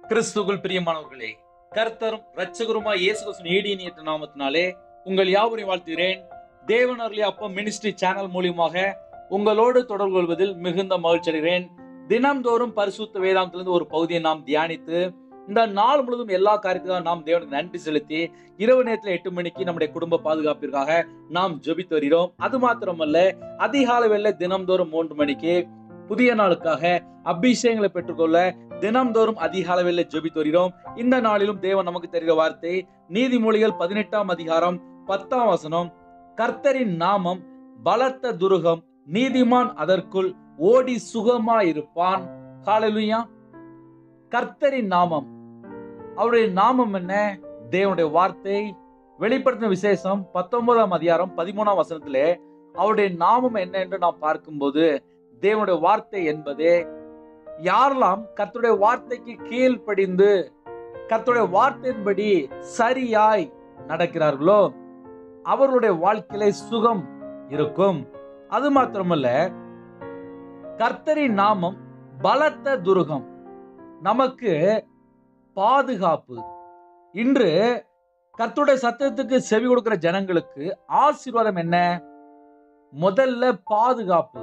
கிறிஸ்துவுக்குள் பிரியமானவர்களே கர்த்தரும் இரட்சகருமாய் இயேசு கிறிஸ்துவின் ஈடியின் ஏற்ற நாமத்தினாலே உங்கள் யாவரையும் வாழ்த்துகிறேன் தேவன் அருளிய அப்பம் மினிஸ்ட்ரி சேனல் மூலியமாக உங்களோடு தொடர்பு கொள்வதில் மிகுந்த மகிழ்ச்சி அடைகிறேன் தினம்தோறும் பரிசுத்த வேதாந்தத்திலிருந்து ஒரு பகுதியை நாம் தியானித்து இந்த நாள் முழுவதும் எல்லா காரியத்துக்காக நாம் தேவனுக்கு நன்றி செலுத்தி இரவு நேரத்தில் எட்டு மணிக்கு நம்முடைய குடும்ப பாதுகாப்பிற்காக நாம் ஜெபித்து வருகிறோம் அது மாத்திரமல்ல அதிகாலை வேளை தினம்தோறும் மூன்று மணிக்கு புதிய நாளுக்காக அபிஷேகங்களை பெற்றுக்கொள்ள தினம்தோறும் அதிகாலை வேளை ஜெபித்து வருகிறோம் இந்த நாளிலும் தேவன் நமக்கு தெரிகிற வார்த்தை நீதிமொழிகள் பதினெட்டாம் அதிகாரம் பத்தாம் வசனம் கர்த்தரின் நாமம் பலத்த துருகம் நீதிமான் அதற்குள் ஓடி சுகமாயிருப்பான் காலையிலுயா கர்த்தரின் நாமம் அவருடைய நாமம் என்ன தேவனுடைய வார்த்தை வெளிப்படுத்தின விசேஷம் பத்தொன்பதாம் அதிகாரம் பதிமூணாம் வசனத்திலே அவருடைய நாமம் என்ன என்று நாம் பார்க்கும்போது தேவனுடைய வார்த்தை என்பதே யாரெல்லாம் கர்த்தருடைய வார்த்தைக்கு கீழ்ப்படிந்து கர்த்தருடைய வார்த்தையின்படி சரியாய் நடக்கிறார்களோ அவர்களுடைய வாழ்க்கையிலே சுகம் இருக்கும் அது மாத்திரமல்ல கர்த்தரின் நாமம் பலத்த துருகம் நமக்கு பாதுகாப்பு இன்று கர்த்தருடைய சத்தத்துக்கு செவி கொடுக்கிற ஜனங்களுக்கு ஆசீர்வாதம் என்ன முதல்ல பாதுகாப்பு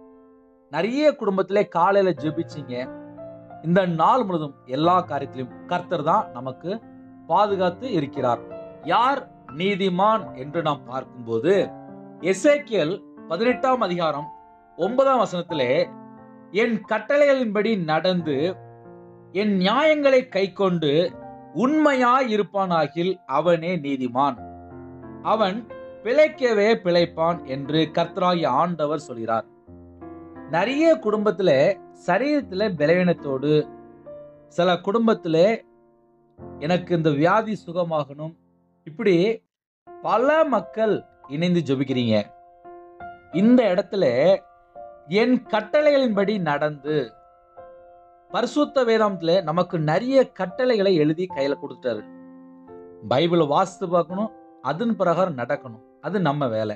நிறைய குடும்பத்திலே காலையில ஜெபிச்சிங்க இந்த நாள் முழுதும் எல்லா காரியத்திலும் கர்த்தர் தான் நமக்கு பாதுகாத்து இருக்கிறார் யார் நீதிமான் என்று நாம் பார்க்கும்போது எசேக்கியல் பதினெட்டாம் அதிகாரம் ஒன்பதாம் வசனத்திலே என் கட்டளைகளின்படி நடந்து என் நியாயங்களை கைக்கொண்டு உண்மையாய் இருப்பானாகில் அவனே நீதிமான் அவன் பிழைக்கவே பிழைப்பான் என்று கர்த்தராகிய ஆண்டவர் சொல்கிறார் நிறைய குடும்பத்துல சரீரத்துல பலவீனத்தோடு சில குடும்பத்துல எனக்கு இந்த வியாதி சுகமாகணும் இப்படி பல மக்கள் இணைந்து ஜெபிக்கிறீங்க இந்த இடத்துல என் கட்டளைகளின்படி நடந்து பரிசுத்த வேதாந்தத்துல நமக்கு நிறைய கட்டளைகளை எழுதி கையில கொடுத்துட்டாரு பைபிளை வாசித்து பார்க்கணும் அதன் பிரகாரம் நடக்கணும் அது நம்ம வேலை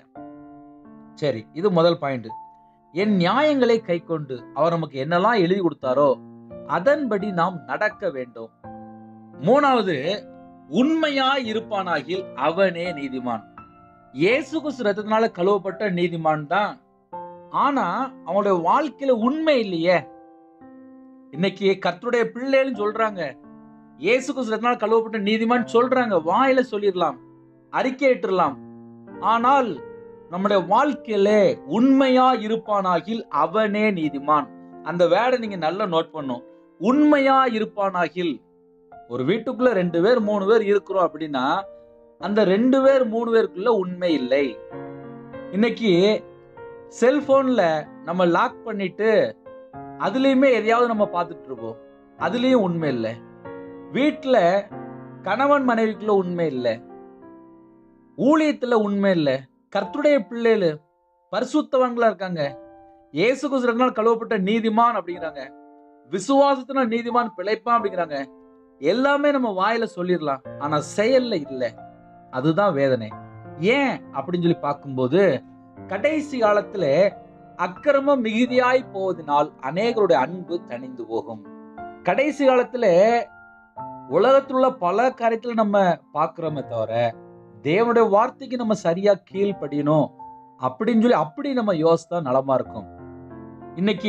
சரி இது முதல் பாயிண்ட் என் நியாயங்களை கை கொண்டு அவர் நமக்கு என்னெல்லாம் எழுதி கொடுத்தாரோ அதன்படி நாம் நடக்க வேண்டும் மூணாவது உண்மையாய் இருப்பானாகில் அவனே நீதிமான் இயேசு கிறிஸ்து ரத்தத்தினால கழுவப்பட்ட நீதிமான் தான் ஆனா அவனுடைய வாழ்க்கையில உண்மை இல்லையே இன்னைக்கு கர்த்தருடைய பிள்ளைன்னு சொல்றாங்க இயேசு கிறிஸ்து ரத்தத்தினால கழுவப்பட்ட நீதிமான் சொல்றாங்க வாயில சொல்லிடலாம் அறிக்கையிட்டுலாம் ஆனால் நம்முடைய வாழ்க்கையில உண்மையா இருப்பானாகில் அவனே நீதிமான் அந்த வேடை நீங்க நல்லா நோட் பண்ணும் உண்மையா இருப்பானாகில் ஒரு வீட்டுக்குள்ள ரெண்டு பேர் மூணு பேர் இருக்கிறோம் அப்படின்னா அந்த ரெண்டு பேர் மூணு பேருக்குள்ள உண்மை இல்லை இன்னைக்கு செல்போன்ல நம்ம லாக் பண்ணிட்டு அதுலயுமே எதையாவது நம்ம பார்த்துட்டு இருப்போம் அதுலயும் உண்மை இல்லை வீட்டுல கணவன் மனைவிக்குள்ள உண்மை இல்லை ஊழியத்துல உண்மை இல்லை கர்த்தருடைய பிள்ளைகள் பரிசுத்தவங்களா இருக்காங்க இயேசு கிறிஸ்துவினால் கழுவப்பட்ட நீதிமான் அப்படிங்கிறாங்க விசுவாசத்தினால் நீதிமான் பிழைப்பான் அப்படிங்கிறாங்க எல்லாமே நம்ம வாயில சொல்லிடலாம் ஆனா செயல்ல இல்லை அதுதான் வேதனை ஏன் அப்படின்னு சொல்லி பார்க்கும்போது கடைசி காலத்துல அக்கிரமம் மிகுதியாய் போவதனால் அநேகருடைய அன்பு தணிந்து போகும் கடைசி காலத்துல உலகத்தில் உள்ள பல காரியத்துல நம்ம பார்க்கிறோமே தவிர தேவனுடைய வார்த்தைக்கு நம்ம சரியா கீழ்ப்படியணும் அப்படின்னு சொல்லி அப்படி நம்ம யோசித்தா நலமா இருக்கும் இன்னைக்கு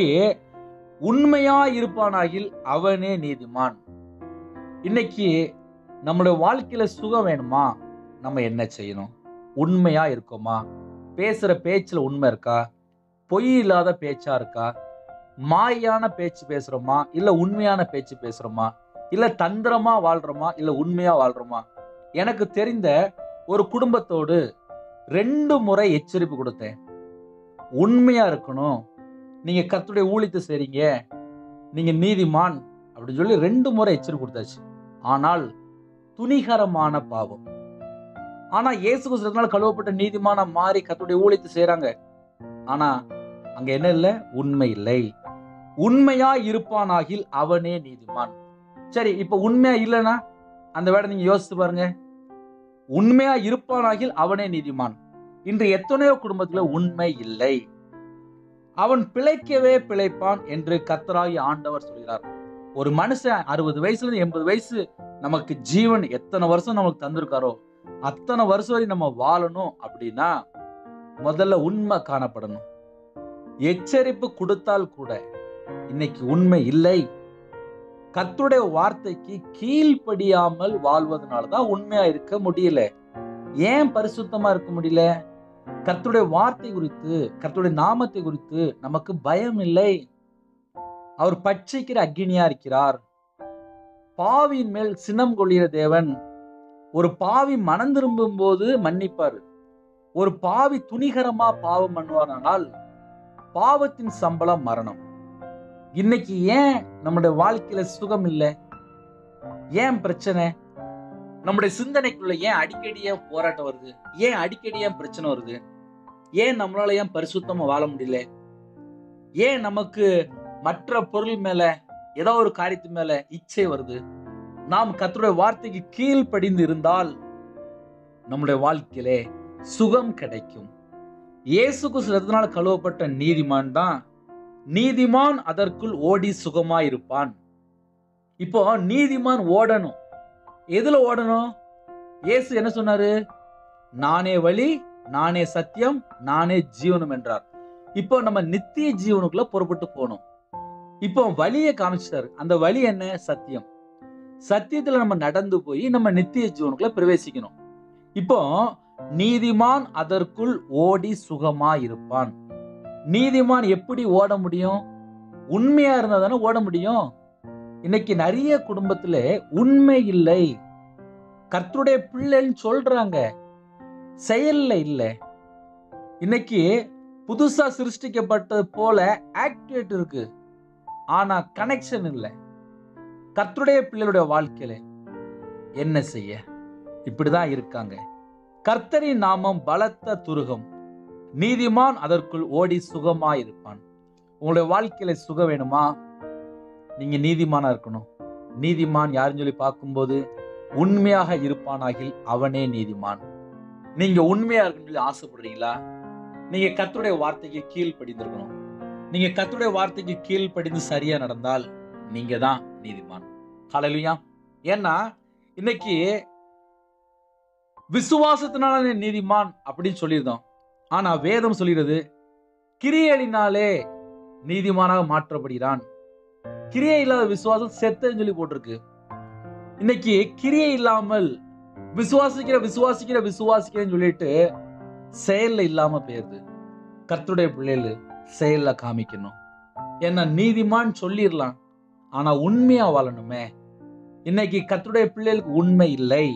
உண்மையா இருப்பானாகில் அவனே நீதிமான் இன்னைக்கு நம்மளுடைய வாழ்க்கையில சுகம் வேணுமா நம்ம என்ன செய்யணும் உண்மையா இருக்கோமா பேசுற பேச்சுல உண்மை இருக்கா பொய் இல்லாத பேச்சா இருக்கா மாயான பேச்சு பேசுறோமா இல்ல உண்மையான பேச்சு பேசுறோமா இல்ல தந்திரமா வாழ்றோமா இல்ல உண்மையா வாழ்றோமா எனக்கு தெரிந்த ஒரு குடும்பத்தோடு ரெண்டு முறை எச்சரிப்பு கொடுத்தேன் உண்மையா இருக்கணும் நீங்க கர்த்தருடைய ஊழியத்தை செய்றீங்க நீங்க நீதிமான் அப்படின்னு சொல்லி ரெண்டு முறை எச்சரிப்பு கொடுத்தாச்சு ஆனால் துணிகரமான பாவம் ஆனா இயேசு கிறிஸ்துனால கழுவப்பட்ட நீதிமான மாறி கர்த்தருடைய ஊழியத்தை செய்றாங்க ஆனா அங்க என்ன இல்லை உண்மை இல்லை உண்மையா இருப்பானாகில் அவனே நீதிமான் சரி இப்ப உண்மையா இல்லைன்னா அந்த வேலை நீங்க யோசித்து பாருங்க உண்மையா இருப்பானாகில் அவனே நீதிமான் இன்று எத்தனையோ குடும்பத்துல உண்மை இல்லை அவன் பிழைக்கவே பிழைப்பான் என்று கத்தராகி ஆண்டவர் சொல்கிறார் ஒரு மனுஷன் அறுபது வயசுல இருந்து எண்பது வயசு நமக்கு ஜீவன் எத்தனை வருஷம் நமக்கு தந்திருக்காரோ அத்தனை வருஷம் வரை நம்ம வாழணும் அப்படின்னா முதல்ல உண்மை காணப்படணும் எச்சரிப்பு கொடுத்தால் கூட இன்னைக்கு உண்மை இல்லை கர்த்தருடைய வார்த்தைக்கு கீழ்ப்படியாமல் வாழ்வதனால தான் உண்மையா இருக்க முடியல ஏன் பரிசுத்தமா இருக்க முடியல கர்த்தருடைய வார்த்தை குறித்து கர்த்தருடைய நாமத்தை குறித்து நமக்கு பயம் இல்லை அவர் பட்சிக்கிற அக்னியா இருக்கிறார் பாவியின் மேல் சினம் கொள்கிற தேவன் ஒரு பாவி மனம் திரும்பும் போது மன்னிப்பார் ஒரு பாவி துணிகரமா பாவம் பண்ணுவாரானால் பாவத்தின் சம்பளம் மரணம் இன்னைக்கு ஏன் நம்முடைய வாழ்க்கையில சுகம் இல்லை ஏன் பிரச்சனை நம்முடைய சிந்தனைக்குள்ள ஏன் அடிக்கடி ஏன் போராட்டம் வருது ஏன் அடிக்கடி ஏன் பிரச்சனை வருது ஏன் நம்மளால ஏன் பரிசுத்தமா வாழ முடியல ஏன் நமக்கு மற்ற பொருள் மேல ஏதோ ஒரு காரியத்து மேல இச்சை வருது நாம் கர்த்தருடைய வார்த்தைக்கு கீழ்ப்படிந்து இருந்தால் நம்முடைய வாழ்க்கையிலே சுகம் கிடைக்கும் இயேசு கிறிஸ்துவினால் கழுவப்பட்ட நீதிமான் தான் நீதிமான் அதற்குள் ஓடி சுகமாயிருப்பான் இப்போ நீதிமான் ஓடணும் எதுல ஓடணும் இயேசு என்ன சொன்னாரு நானே வழி நானே சத்தியம் நானே ஜீவனம் என்றார் இப்போ நம்ம நித்திய ஜீவனுக்குள்ள புறப்பட்டு போகணும் இப்போ வழியை காமிச்சிட்டாரு அந்த வழி என்ன சத்தியம் சத்தியத்துல நம்ம நடந்து போய் நம்ம நித்திய ஜீவனுக்குள்ள பிரவேசிக்கணும் இப்போ நீதிமான் அதற்குள் ஓடி சுகமா இருப்பான் நீதிமான் எப்படி ஓட முடியும் உண்மையா இருந்தா தானே ஓட முடியும் இன்னைக்கு நிறைய குடும்பத்துல உண்மை இல்லை கர்த்தருடைய பிள்ளைன்னு சொல்றாங்க செயல்ல இல்ல இன்னைக்கு புதுசா சிருஷ்டிக்கப்பட்டது போல ஆக்டிவேட் இருக்கு ஆனா கனெக்ஷன் இல்லை கர்த்தருடைய பிள்ளைகளுடைய வாழ்க்கையில என்ன செய்ய இப்படிதான் இருக்காங்க கர்த்தரின் நாமம் பலத்த துருகம் நீதிமான் அதற்குள் ஓடி சுகமாயிருப்பான் உங்களுடைய வாழ்க்கையில சுகம் வேணுமா நீங்க நீதிமானா இருக்கணும் நீதிமான் யாருன்னு சொல்லி பார்க்கும்போது உண்மையாக இருப்பானாகில் அவனே நீதிமான் நீங்க உண்மையா இருக்கணும்னு சொல்லி ஆசைப்படுறீங்களா நீங்க கர்த்தருடைய வார்த்தைக்கு கீழ் படிந்திருக்கணும் நீங்க கர்த்தருடைய வார்த்தைக்கு கீழ் படிந்து சரியா நடந்தால் நீங்க தான் நீதிமான் ஹalleluya ஏன்னா இன்னைக்கு விசுவாசத்தினால நீ நீதிமான் அப்படின்னு சொல்லியிருந்தோம் ஆனா வேதம் சொல்கிறது கிரியைகளினாலே நீதிமானாக மாற்றப்படுகிறான் கிரியை இல்லாத விசுவாசம் செத்தன்னு சொல்லி போட்டிருக்கு இன்னைக்கு கிரியை இல்லாமல் விசுவாசிக்கிற விசுவாசிக்கிற விசுவாசிக்கிறேன்னு சொல்லிட்டு செயல்ல இல்லாம போயிருது கர்த்தருடைய பிள்ளைகள் செயல்ல காமிக்கணும் ஏன்னா நீதிமான் சொல்லிடலாம் ஆனா உண்மையா வாழணுமே இன்னைக்கு கர்த்தருடைய பிள்ளைகளுக்கு உண்மை இல்லை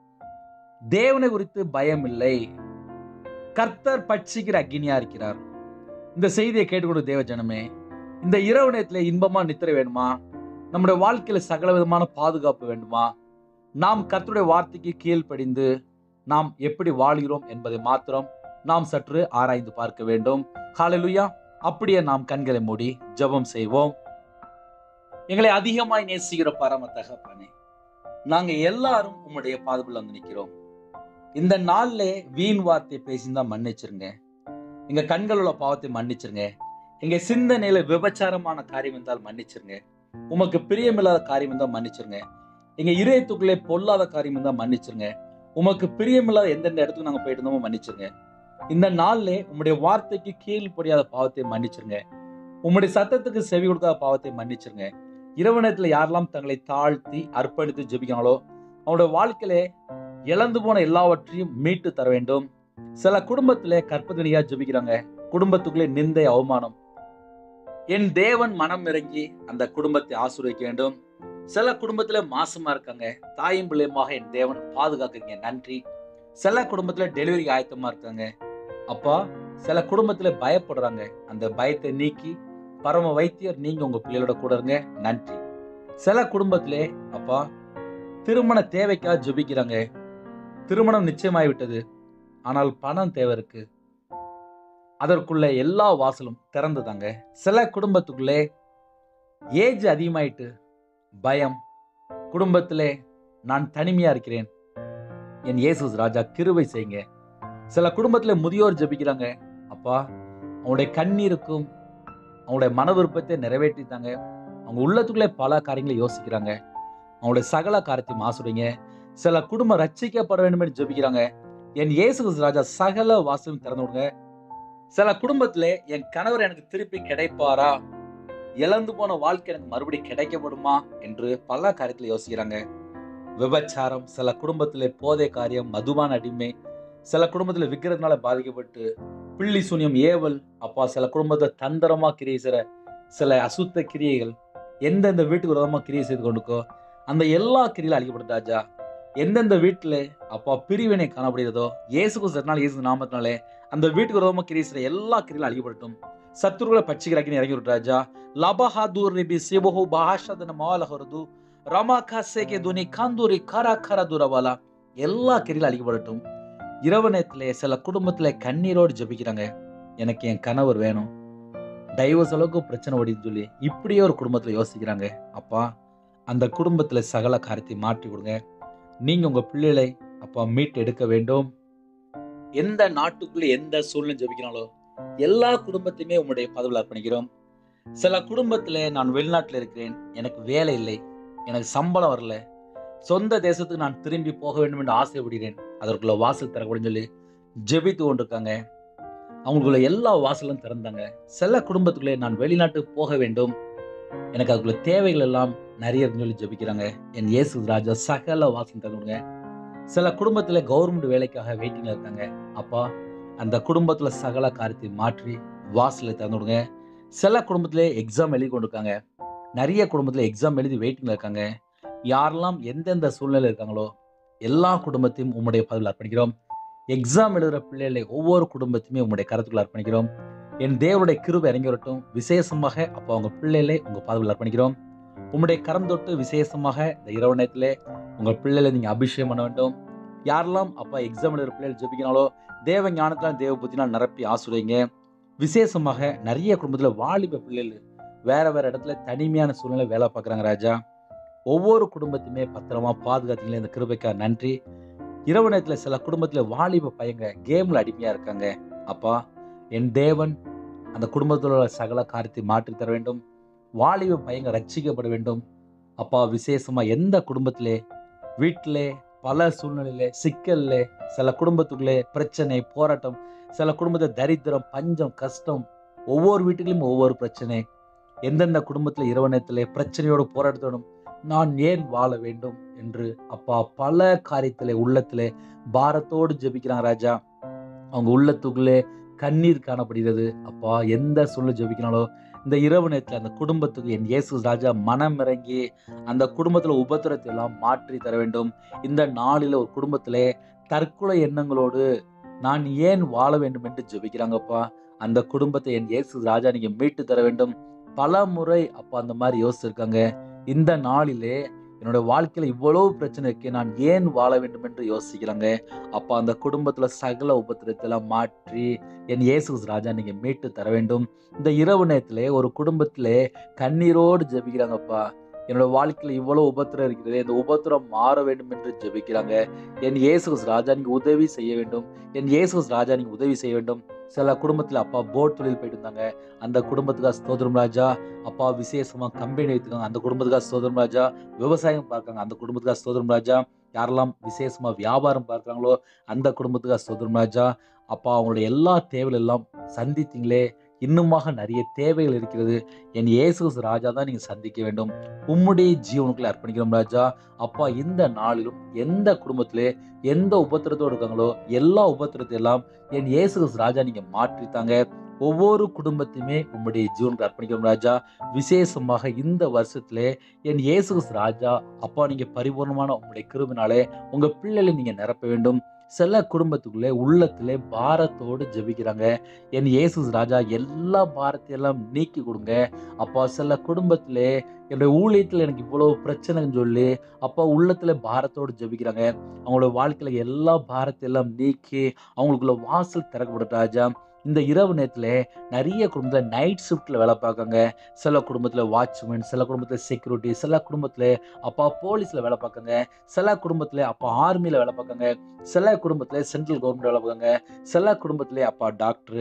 தேவனை குறித்து பயம் இல்லை கர்த்தர் பட்சிக்கிற அக்னியா இருக்கிறார் இந்த செய்தியை கேட்டுக்கொண்டு தேவ ஜனமே இந்த இரவு நேரத்துல இன்பமா நித்திர வேணுமா நம்முடைய வாழ்க்கையில சகல விதமான பாதுகாப்பு வேண்டுமா நாம் கர்த்தருடைய வார்த்தைக்கு கீழ்ப்படிந்து நாம் எப்படி வாழ்கிறோம் என்பதை மாத்திரம் நாம் சற்று ஆராய்ந்து பார்க்க வேண்டும் ஹalleluya அப்படியே நாம் கண்களை மூடி ஜெபம் செய்வோம் எங்களை அதிகமாய் நேசிக்கிற பரம தகப்பனே நாங்க எல்லாரும் உம்முடைய பாதுகாப்புல வந்து நிக்கிறோம் இந்த நாள்ல வீண் வார்த்தை பேசியிருந்தா மன்னிச்சிருங்க எங்க கண்கள் உள்ள பாவத்தை மன்னிச்சிருங்க எங்க சிந்தனையில விபச்சாரமான காரியம் இருந்தால் மன்னிச்சிருங்க உமக்கு பிரியமில்லாத காரியம் இருந்தால் மன்னிச்சிருங்க எங்க இதயத்துக்குள்ளே பொல்லாத காரியம் இருந்தால் மன்னிச்சிருங்க உமக்கு பிரியமில்லாத எந்தெந்த இடத்துக்கு நாங்க போயிட்டு இருந்தோமோ மன்னிச்சிருங்க இந்த நாள்ல உம்முடைய வார்த்தைக்கு கீழ்ப்படியாத பாவத்தை மன்னிச்சிருங்க உம்முடைய சத்தத்துக்கு செவி கொடுக்காத பாவத்தை மன்னிச்சிருங்க இரவு நேரத்துல யாரெல்லாம் தங்களை தாழ்த்தி அர்ப்பணித்து ஜெபிக்கிறாங்களோ அவனுடைய வாழ்க்கையில இழந்து போன எல்லாவற்றையும் மீட்டு தர வேண்டும் சில குடும்பத்திலே கற்பதனியா ஜெபிக்கிறாங்க குடும்பத்துக்குள்ளே நிந்தை அவமானம் என் தேவன் மனம் இறங்கி அந்த குடும்பத்தை ஆசீர்வதிக்க வேண்டும் சில குடும்பத்துல மாசமா இருக்காங்க தாயும் பிள்ளையுமாக என் தேவன் பாதுகாக்கிறீங்க நன்றி சில குடும்பத்துல டெலிவரி ஆயத்தமா இருக்காங்க அப்பா சில குடும்பத்துல பயப்படுறாங்க அந்த பயத்தை நீக்கி பரம வைத்தியர் நீங்க உங்க பிள்ளைகளோட கூட இருங்க நன்றி சில குடும்பத்திலே அப்பா திருமண தேவைக்காக ஜெபிக்கிறாங்க திருமணம் நிச்சயமாய் விட்டது ஆனால் பணம் தேவை இருக்கு அதற்குள்ள எல்லா வாசலும் திறந்துதாங்க சில குடும்பத்துக்குள்ளே ஏஜ் அதிகமாயிட்டு பயம் குடும்பத்திலே நான் தனிமையா இருக்கிறேன் என் இயேசு ராஜா கிருபை செய்யுங்க சில குடும்பத்துல முதியோர் ஜெபிக்கிறாங்க அப்பா அவனுடைய கண்ணீருக்கும் அவனுடைய மன விருப்பத்தை நிறைவேற்றித்தாங்க அவங்க உள்ளத்துக்குள்ளே பல காரியங்களை யோசிக்கிறாங்க அவங்களுடைய சகல காரியத்தையும் ஆசுறீங்க சில குடும்பம் ரட்சிக்கப்பட வேண்டும் என்று ஜெபிக்கிறாங்க என் இயேசு கிறிஸ்து ராஜா சகல வாசலும் திறந்து விடுங்க சில குடும்பத்திலே என் கணவர் எனக்கு திருப்பி கிடைப்பாரா இழந்து போன வாழ்க்கை எனக்கு மறுபடியும் கிடைக்கப்படுமா என்று பல காரியத்தில் யோசிக்கிறாங்க விபச்சாரம் சில குடும்பத்திலே போதை காரியம் மதுபான அடிமை சில குடும்பத்தில் விற்கிறதுனால பாதிக்கப்பட்டு பிள்ளி சூனியம் ஏவல் அப்பா சில குடும்பத்தை தந்திரமா கிரியை செய்கிற சில அசுத்த கிரியைகள் எந்தெந்த வீட்டுக்கு விரோதமா கிரியை செய்து கொண்டுக்கோ அந்த எல்லா கிரியிலும் அழிக்கப்படும் ராஜா எந்தெந்த வீட்டில் அப்பா பிரிவினை காணப்படுகிறதோ இயேசு கிறிஸ்துனால இயேசு நாமத்தினாலே அந்த வீட்டுக்கு விரோதமா கிரியை செய்கிற எல்லா கிரியிலும் அழிக்கப்படட்டும் சத்துருகளை பட்சிக்கிறாக்கின்னு இறங்கி விட்டு ராஜா லபஹாதூர் ரிபி சிபஹு பாஷதன மாலஹரது ரமா காசேகே துனி காந்தூரி காரா காரா துரவாலா எல்லா கிரியிலும் அழிக்கப்படட்டும் இரவு நேரத்திலே சில குடும்பத்துல கண்ணீரோடு ஜெபிக்கிறாங்க எனக்கு என் கணவர் வேணும் டைவர்ஸ் அளவுக்கு பிரச்சனை ஓடின்னு சொல்லி இப்படியே ஒரு குடும்பத்துல யோசிக்கிறாங்க அப்பா அந்த குடும்பத்துல சகல காரியத்தை மாற்றி கொடுங்க நீங்க உங்க பிள்ளைகளை அப்பா மீட் எடுக்க வேண்டும் எந்த நாட்டுக்குள்ள எந்த சூழ்நிலை ஜெபிக்கிறாங்களோ எல்லா குடும்பத்தையுமே உங்களுடைய பதவியில் அர்ப்பணிக்கிறோம் சில குடும்பத்துல நான் வெளிநாட்டுல இருக்கிறேன் எனக்கு வேலை இல்லை எனக்கு சம்பளம் வரல சொந்த தேசத்துக்கு நான் திரும்பி போக வேண்டும் என்று ஆசைப்படுகிறேன் அதற்குள்ள வாசல் திறக்கணும்னு சொல்லி ஜெபித்து கொண்டிருக்காங்க அவங்களுக்குள்ள எல்லா வாசலும் திறந்தாங்க சில குடும்பத்துக்குள்ளே நான் வெளிநாட்டுக்கு போக வேண்டும் எனக்கு அதுக்குள்ள தேவைகள் எல்லாம் நிறைய இருக்குன்னு சொல்லி ஜெபிக்கிறாங்க என் இயேசு ராஜா சகல வாசல் திறந்துடுங்க சில குடும்பத்துல கவர்மெண்ட் வேலைக்காக வெயிட்டிங்ல இருக்காங்க அப்பா அந்த குடும்பத்துல சகல காரியத்தை மாற்றி வாசலை திறந்து விடுங்க சில குடும்பத்திலே எக்ஸாம் எழுதி கொண்டிருக்காங்க நிறைய குடும்பத்துல எக்ஸாம் எழுதி வெயிட்டிங்ல இருக்காங்க யாரெல்லாம் எந்தெந்த சூழ்நிலை இருக்காங்களோ எல்லா குடும்பத்தையும் உம்முடைய பதவியில் அர்ப்பணிக்கிறோம் எக்ஸாம் எழுதுகிற பிள்ளைகளை ஒவ்வொரு குடும்பத்தையுமே உம்முடைய கருத்துக்கள் அர்ப்பணிக்கிறோம் என் தேவனுடைய கிருபை இறங்கி வரட்டும் விசேஷமாக அப்போ அவங்க பிள்ளைகளை உங்க பதவியில் அர்ப்பணிக்கிறோம் உம்முடைய கரம் தொட்டு விசேஷமாக இந்த இரவு நேரத்திலே உங்கள் பிள்ளைகளை நீங்க அபிஷேகம் பண்ண வேண்டும் யாரெல்லாம் அப்பா எக்ஸாம் எழுதுகிற பிள்ளைகள் ஜெபிக்கிறாங்களோ தேவ ஞானத்தினால் தேவ புத்தினால் நிரப்பி ஆசுரைங்க விசேஷமாக நிறைய குடும்பத்துல வாலிப பிள்ளைகள் வேற வேற இடத்துல தனிமையான சூழ்நிலை வேலை பார்க்குறாங்க ராஜா ஒவ்வொரு குடும்பத்தையுமே பத்திரமா பாதுகாத்தீங்களே இந்த கிருபைக்காக நன்றி இரவு நேரத்தில் சில குடும்பத்தில் வாலிப பையங்க கேம்ல அடிமையா இருக்காங்க அப்பா என் தேவன் அந்த குடும்பத்தில் உள்ள சகல காரியத்தை மாற்றி தர வேண்டும் வாலிப பையங்க ரட்சிக்கப்பட வேண்டும் அப்பா விசேஷமா எந்த குடும்பத்திலே வீட்டிலே பல சூழ்நிலையிலே சிக்கல்ல சில குடும்பத்துக்குள்ளே பிரச்சனை போராட்டம் சில குடும்பத்தை தரித்திரம் பஞ்சம் கஷ்டம் ஒவ்வொரு வீட்டுகளிலும் ஒவ்வொரு பிரச்சனை எந்தெந்த குடும்பத்தில் இரவு நேரத்திலே பிரச்சனையோடு போராட்டத்தோடும் நான் ஏன் வாழ வேண்டும் என்று அப்பா பல காரியத்திலே உள்ளத்திலே பாரத்தோடு ஜெபிக்கிறாங்க ராஜா அவங்க உள்ளத்துக்குள்ளே கண்ணீர் காணப்படுகிறது அப்பா எந்த சொல்ல ஜெபிக்கிறாங்களோ இந்த இரவு நேரத்தில் அந்த குடும்பத்துக்கு என் இயேசு ராஜா மனம் இறங்கி அந்த குடும்பத்தில் உபத்திரத்தை எல்லாம் மாற்றி தர வேண்டும் இந்த நாளில் ஒரு குடும்பத்திலே தற்கொலை எண்ணங்களோடு நான் ஏன் வாழ வேண்டும் என்று ஜெபிக்கிறாங்கப்பா அந்த குடும்பத்தை என் இயேசு ராஜா நீங்க மீட்டு தர வேண்டும் பல முறை அப்பா அந்த மாதிரி யோசிச்சிருக்காங்க இந்த நாளிலே என்னோட வாழ்க்கையில இவ்வளவு பிரச்சனை இருக்கு நான் ஏன் வாழ வேண்டும் என்று யோசிக்கிறாங்க அப்பா அந்த குடும்பத்துல சகல உபத்திரத்தை எல்லாம் மாற்றி என் இயேசு ராஜா நீங்க மீட்டு தர வேண்டும் இந்த இரவு நேரத்திலே ஒரு குடும்பத்திலே கண்ணீரோடு ஜெபிக்கிறாங்கப்பா என்னோட வாழ்க்கையில இவ்வளவு உபத்திரம் இருக்கிறது இந்த உபத்திரம் மாற வேண்டும் என்று ஜெபிக்கிறாங்க என் இயேசு ராஜா நீங்க உதவி செய்ய வேண்டும் என் இயேசு ராஜா நீங்க உதவி செய்ய வேண்டும் சில குடும்பத்துல அப்பா போட் தொழில் போயிட்டு இருந்தாங்க அந்த குடும்பத்துக்காக ஸ்தோத்திரம் ராஜா அப்பா விசேஷமா கம்பெனி வைத்துக்காங்க அந்த குடும்பத்துக்காக ஸ்தோத்திரம் ராஜா விவசாயம் பார்க்காங்க அந்த குடும்பத்துக்காக ஸ்தோத்திரம் ராஜா யாரெல்லாம் விசேஷமா வியாபாரம் பார்க்குறாங்களோ அந்த குடும்பத்துக்காக ஸ்தோத்திரம் ராஜா அப்பா அவங்களுடைய எல்லா தேவைகள் எல்லாம் சந்தித்தீங்களே இன்னுமாக நிறைய தேவைகள் இருக்கிறது என் இயேசு ராஜா தான் நீங்க சந்திக்க வேண்டும் உம்முடைய ஜீவனுக்குள்ள அர்ப்பணிக்கிறோம் ராஜா அப்பா இந்த நாளிலும் எந்த குடும்பத்திலே எந்த உபத்திரத்தோடு இருக்காங்களோ எல்லா உபத்திரத்தை எல்லாம் என் இயேசு ராஜா நீங்க மாற்றித்தாங்க ஒவ்வொரு குடும்பத்தையுமே உம்முடைய ஜீவனுக்கு அர்ப்பணிக்கிறோம் ராஜா விசேஷமாக இந்த வருஷத்திலே என் இயேசு ராஜா அப்பா நீங்க பரிபூர்ணமான உங்களுடைய கிருபினாலே உங்க பிள்ளைகளை நீங்க நிரப்ப வேண்டும் சில குடும்பத்துக்குள்ளே உள்ளத்திலே பாரத்தோடு ஜெபிக்கிறாங்க என் இயேசு ராஜா எல்லா பாரத்தையெல்லாம் நீக்கி கொடுங்க அப்பா சில குடும்பத்திலே என்னுடைய ஊழியத்தில் எனக்கு இவ்வளவு பிரச்சனைன்னு சொல்லி அப்பா உள்ளத்துல பாரத்தோடு ஜெபிக்கிறாங்க அவங்களோட வாழ்க்கையில எல்லா பாரத்தையெல்லாம் நீக்கி அவங்களுக்குள்ள வாசல் திறக்கப்படும் ராஜா இந்த இரவு நேரத்துல நிறைய குடும்பத்துல நைட் ஷிஃப்ட்ல வேலை பார்க்காங்க சில குடும்பத்துல வாட்ச்மேன் சில குடும்பத்துல செக்யூரிட்டி சில குடும்பத்துல அப்பா போலீஸ்ல வேலை பார்க்காங்க சில குடும்பத்துல அப்பா ஆர்மியில வேலை பார்க்காங்க சில குடும்பத்துல சென்ட்ரல் கவர்மெண்ட் வேலை பார்க்காங்க சில குடும்பத்துல அப்பா டாக்டர்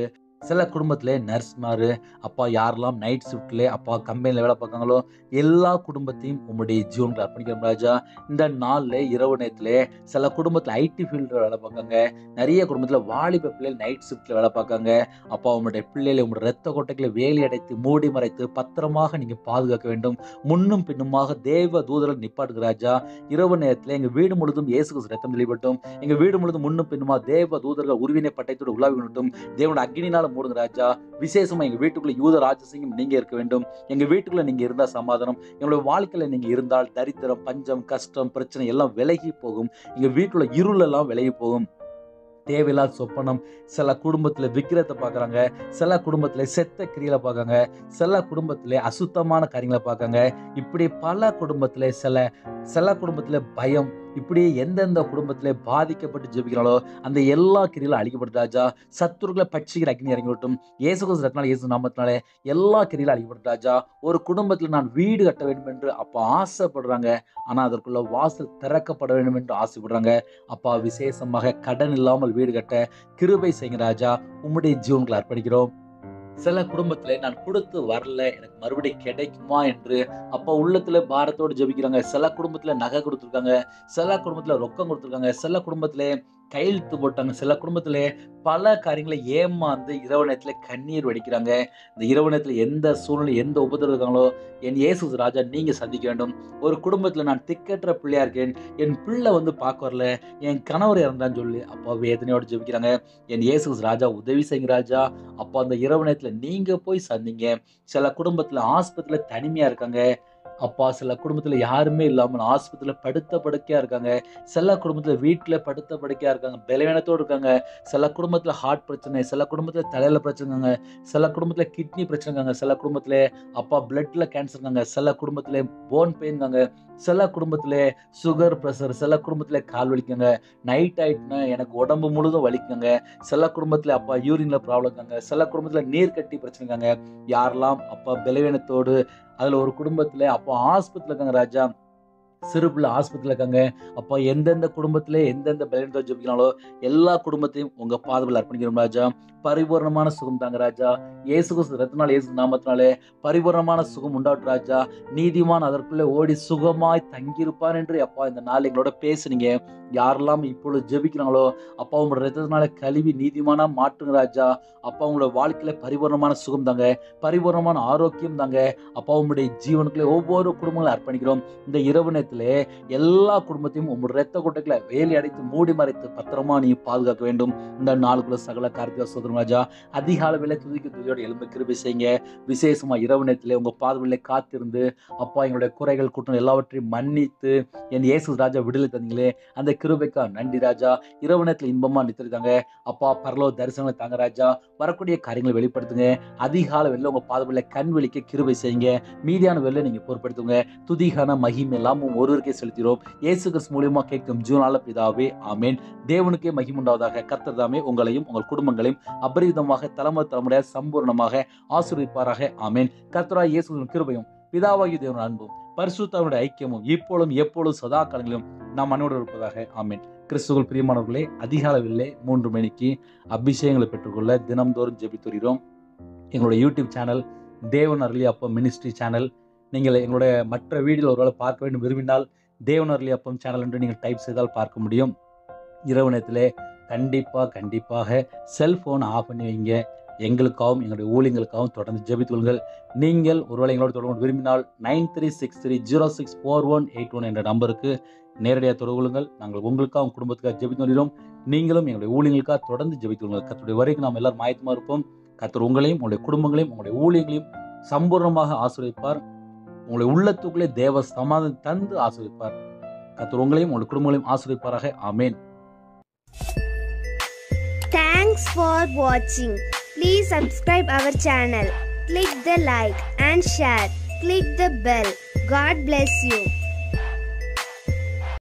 சில குடும்பத்திலே நர்ஸ்மாரு அப்பா யாரெல்லாம் நைட் ஷிஃப்ட்ல அப்பா கம்பெனியில் வேலை பார்க்காங்களோ எல்லா குடும்பத்தையும் உங்களுடைய ஜீவன்கள் அர்ப்பணிக்கிறோம் ராஜா இந்த நாளில் இரவு நேரத்தில் சில குடும்பத்தில் ஐடி ஃபீல்டில் வேலை பார்க்காங்க நிறைய குடும்பத்தில் வாலிப பிள்ளைகள் நைட் ஷிஃப்ட்டில் வேலை பார்க்காங்க அப்பா உங்களுடைய பிள்ளைகளை உங்களுடைய ரத்த கொட்டைகளை வேலி அடைத்து மூடி மறைத்து பத்திரமாக நீங்கள் பாதுகாக்க வேண்டும் முன்னும் பின்னுமாக தேவ தூதர்கள் நிப்பாட்டுங்க ராஜா இரவு நேரத்தில் எங்கள் வீடு முழுதும் இயேசு கிறிஸ்து ரத்தம் வெளிப்பட்டும் எங்கள் வீடு முழுதும் முன்னும் பின்னுமா தேவ தூதர்கள் உருவினை பட்டயத்தோடு உலாவி விடட்டும் தேவனோட அக்னினால மூடுங்க ராஜா விசேஷமா எங்க வீட்டுக்குள்ள யூத ராஜசிங்கம் நீங்க இருக்க வேண்டும் எங்க வீட்டுக்குள்ள நீங்க இருந்தா சமாதானம் எங்களுடைய வாழ்க்கையில நீங்க இருந்தால் தரித்திரம் பஞ்சம் கஷ்டம் பிரச்சனை எல்லாம் விலகி போகும் எங்க வீட்டுல இருள் எல்லாம் விலகி போகும் தேவையில்லாத சொப்பனம் சில குடும்பத்துல விக்கிரத்தை பார்க்கறாங்க சில குடும்பத்துல செத்த கிரியில பார்க்காங்க சில குடும்பத்துல அசுத்தமான காரியங்களை பார்க்காங்க இப்படி பல குடும்பத்துல சில சில குடும்பத்துல பயம் இப்படி எந்தெந்த குடும்பத்திலே பாதிக்கப்பட்டு ஜெபிக்கிறாளோ அந்த எல்லா கிரியிலும் அழிக்கப்பட்டு ராஜா சத்துருக்களை பட்சிக்கிற அக்னி இறங்கி விட்டும் இயேசு கிறிஸ்து ரத்னால இயேசு நாமத்தினாலே எல்லா கிரியிலும் அழிக்கப்பட்டு ராஜா ஒரு குடும்பத்தில் நான் வீடு கட்ட வேண்டும் என்று அப்போ ஆசைப்படுறாங்க ஆனால் அதற்குள்ள வாசல் திறக்கப்பட வேண்டும் என்று ஆசைப்படுறாங்க அப்பா விசேஷமாக கடன் இல்லாமல் வீடு கட்ட கிருபை செய்யுங்க ராஜா உம்முடைய ஜீவன்களை அர்ப்பணிக்கிறோம் சில குடும்பத்துல நான் கொடுத்து வரல எனக்கு மறுபடியும் கிடைக்குமா என்று அப்ப உள்ளத்துல பாரத்தோடு ஜெபிக்கிறாங்க சில குடும்பத்துல நகை கொடுத்துருக்காங்க சில குடும்பத்துல ரொக்கம் கொடுத்துருக்காங்க சில குடும்பத்துல கையெழுத்து போட்டாங்க சில குடும்பத்துல பல காரியங்களை ஏமாந்து இரவு நேரத்துல கண்ணீர் வடிக்கிறாங்க இந்த இரவு நேரத்துல எந்த சூழ்நிலை எந்த உபதிரம் இருக்காங்களோ என் இயேசு ராஜா நீங்க சந்திக்க வேண்டும் ஒரு குடும்பத்துல நான் திக்கற்ற பிள்ளையா இருக்கேன் என் பிள்ளை வந்து பார்க்க வரல என் கணவர் இறந்தான்னு சொல்லி அப்பா வேதனையோடு ஜெபிக்கிறாங்க என் இயேசு ராஜா உதவி செய்யுங்க ராஜா அப்போ அந்த இரவு நேரத்துல நீங்க போய் சந்திங்க சில குடும்பத்துல ஆஸ்பத்திரியில தனிமையா இருக்காங்க அப்பா சில குடும்பத்துல யாருமே இல்லாமல் ஆஸ்பத்திரியில படுத்த படுக்கையா இருக்காங்க சில குடும்பத்துல வீட்டுல படுத்த படுக்கையா இருக்காங்க பலவீனத்தோடு இருக்காங்க சில குடும்பத்துல ஹார்ட் பிரச்சனை சில குடும்பத்துல தலையில பிரச்சனைங்க சில குடும்பத்துல கிட்னி பிரச்சனைங்க சில குடும்பத்துல அப்பா பிளட்ல கேன்சர் இருக்காங்க சில குடும்பத்துல போன் பெயின்காங்க சில குடும்பத்துல சுகர் ப்ரெஷர் சில குடும்பத்துல கால் வலிக்குங்க நைட் ஆயிட்டுனா எனக்கு உடம்பு முழுதும் வலிக்குங்க சில குடும்பத்துல அப்பா யூரின்ல ப்ராப்ளம் இருக்காங்க சில குடும்பத்துல நீர் கட்டி பிரச்சனை இருக்காங்க யாரெல்லாம் அப்பா பலவீனத்தோடு அதுல ஒரு குடும்பத்துல அப்பா ஆஸ்பத்திரியில் இருக்காங்க ராஜா சிறு பிள்ளை ஆஸ்பத்திரியில் இருக்காங்க அப்போ எந்தெந்த குடும்பத்துல எந்தெந்த பலவீனத்தோடு ஜெபிக்கிறாங்களோ எல்லா குடும்பத்தையும் உங்க பாதுகாப்பில் அர்ப்பணிக்கிறோம் ராஜா பரிபூர்ணமான சுகம் தாங்க ராஜா இயேசு கிறிஸ்து ரத்தினால இயேசு நாமத்தினாலே பரிபூர்ணமான சுகம் உண்டாட்டு ராஜா நீதிமான் அதற்குள்ளே ஓடி சுகமாய் தங்கியிருப்பான் என்று அப்பா இந்த நாள் எங்களோட பேசுனீங்க யாரெல்லாம் இப்பொழுது ஜெபிக்கிறாங்களோ அப்பா உங்களோட ரத்தத்தினால கழுவி நீதிமானா மாற்றுங்க ராஜா அப்பா உங்களோட வாழ்க்கையில பரிபூர்ணமான சுகம் தாங்க பரிபூர்ணமான ஆரோக்கியம் தாங்க அப்பா உங்களுடைய ஜீவனுக்குள்ளே ஒவ்வொரு குடும்பங்களும் அர்ப்பணிக்கிறோம் இந்த இரவு நேரத்துல எல்லா குடும்பத்தையும் உங்களுடைய ரத்த கொட்டைகளை வேலி அடைத்து மூடி மறைத்து பத்திரமா நீ பாதுகாக்க வேண்டும் இந்த நாளுக்குள்ள சகல கார்த்திகா சோதரம் ராஜா அதிக அளவில் துதிக்க துதியோட எலும்பு கிருபி செய்யுங்க விசேஷமா இரவு நேரத்துல உங்க பாதுகாப்பிலே காத்திருந்து அப்பா எங்களுடைய குறைகள் கூட்டம் எல்லாவற்றையும் மன்னித்து என் இயேசு ராஜா விடுதலை தந்தீங்களே அந்த கிருபைக்கா நன்றி ராஜா இரவு நேரத்துல இன்பமா நித்திருந்தாங்க அப்பா பரலோ தரிசனங்களை தாங்க ராஜா வரக்கூடிய காரியங்களை வெளிப்படுத்துங்க அதிகால வெளில உங்க பாதுகாப்பில் கண் விழிக்க கிருபை செய்யுங்க மீதியான வெளில நீங்க பொறுப்படுத்துங்க துதிகான மகிமை எல்லாமும் ஒருவருக்கே செலுத்தினோம் இயேசு கிறிஸ்து மூலியமா கேட்கும் ஜீவனால பிதாவே ஆமேன் தேவனுக்கே மகிமுண்டாவதாக கர்த்தர் தாமே உங்களையும் உங்கள் குடும்பங்களையும் அபரிதமாக தலைமுறை தலைமுறையாக சம்பூர்ணமாக ஆசீர்வதிப்பாராக ஆமேன் கர்த்தரா இயேசுவின் கிருபையும் பிதாவாகிய தேவன் அன்பும் பரிசுத்தாவுடைய ஐக்கியமும் இப்பொழுதும் எப்பொழுதும் சதா காலங்களிலும் நாம் மனோடு இருப்பதாக ஆமேன் கிறிஸ்துவல் பிரியமானவர்களே அதிக அளவிலே மூன்று மணிக்கு அபிஷேகங்களை பெற்றுக்கொள்ள தினம்தோறும் ஜெபித்துறோம் எங்களுடைய யூடியூப் சேனல் தேவன் அருளி அப்பம் மினிஸ்ட்ரி சேனல் நீங்கள் எங்களுடைய மற்ற வீடியோ ஒருவேளை பார்க்க வேண்டும் விரும்பினால் தேவன் அருளி அப்பம் சேனல் என்று நீங்கள் டைப் செய்தால் பார்க்க முடியும் இரவு நேரத்திலே கண்டிப்பாக கண்டிப்பாக செல்ஃபோன் ஆஃப் பண்ணி வைங்க எங்களுக்காகவும் எங்களுடைய ஊழியங்களுக்காகவும் தொடர்ந்து ஜெபித்துக் கொள்ளுங்கள் நீங்கள் ஒருவேளை எங்களோட தொடர்பு கொள்ள விரும்பினால் nine three six three zero six four one eight one என்ற நம்பருக்கு நேரடியாக தொடர்பு கொள்ளுங்கள் நாங்கள் உங்களுக்காக உங்கள் குடும்பத்துக்காக ஜெபித்து வருகிறோம் நீங்களும் எங்களுடைய ஊழியங்களுக்காக தொடர்ந்து ஜெபித்து கொள்ளுங்கள் கத்தருடைய வரைக்கும் நாம் எல்லாரும் மாயத்தமாக இருப்போம் கத்தர் உங்களையும் உங்களுடைய குடும்பங்களையும் உங்களுடைய ஊழியங்களையும் சம்பூர்ணமாக ஆசிரியப்பார் உங்களுடைய உள்ளத்துக்குள்ளே தேவ சமாதானம் தந்து ஆசிரியப்பார் கத்தர் உங்களையும் உங்களுடைய குடும்பங்களையும் ஆசிரியப்பாராக ஆமேன் Thanks for watching. Please subscribe our channel. Click the like and share. Click the bell. God bless you.